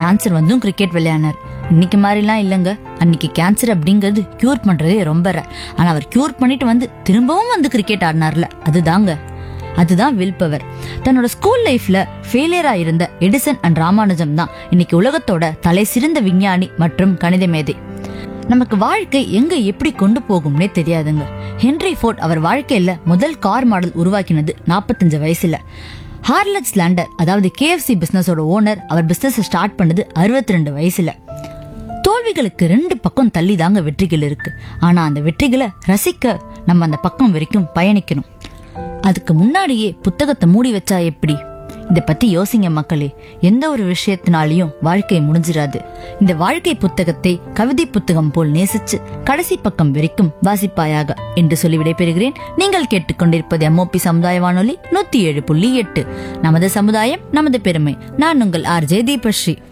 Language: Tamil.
கேன்சர் வந்தும் கிரிக்கெட் விளையாடினார் இன்னைக்கு மாதிரிலாம் இல்லைங்க அன்னைக்கு கேன்சர் அப்படிங்கிறது கியூர் பண்றதே ரொம்ப rare. ஆனா அவர் கியூர் பண்ணிட்டு வந்து திரும்பவும் வந்து கிரிக்கெட் ஆடினார்ல அதுதாங்க அதுதான் வில் பவர் தன்னோட ஸ்கூல் லைஃப்ல ஃபெயிலியரா இருந்த எடிசன் அண்ட் ராமானுஜம் தான் இன்னைக்கு உலகத்தோட தலை சிறந்த விஞ்ஞானி மற்றும் கணித மேதை நமக்கு வாழ்க்கை எங்க எப்படி கொண்டு போகும்னே தெரியாதுங்க ஹென்ரி ஃபோர்ட் அவர் வாழ்க்கையில முதல் கார் மாடல் உருவாக்கினது 45 வயசுல ஹார்லக்ஸ் லேண்டர் அதாவது கேஎஃப்சி பிசினஸோட ஓனர் அவர் பிசினஸ் ஸ்டார்ட் பண்ணது 62 ரெண்டு வயசுல தோல்விகளுக்கு ரெண்டு பக்கம் தள்ளி தாங்க வெற்றிகள் இருக்கு ஆனா அந்த வெற்றிகளை ரசிக்க நம்ம அந்த பக்கம் வரைக்கும் பயணிக்கணும் அதுக்கு முன்னாடியே புத்தகத்தை மூடி வச்சா எப்படி இத பத்தி யோசிங்க மக்களே எந்த ஒரு விஷயத்தினாலையும் வாழ்க்கை முடிஞ்சிராது இந்த வாழ்க்கை புத்தகத்தை கவிதை புத்தகம் போல் நேசிச்சு கடைசி பக்கம் வரைக்கும் வாசிப்பாயாக என்று சொல்லி விடைபெறுகிறேன் நீங்கள் கேட்டுக்கொண்டிருப்பது எம்ஓபி சமுதாய வானொலி நூத்தி ஏழு புள்ளி எட்டு நமது சமுதாயம் நமது பெருமை நான் உங்கள் ஆர் ஜே தீபஸ்ரீ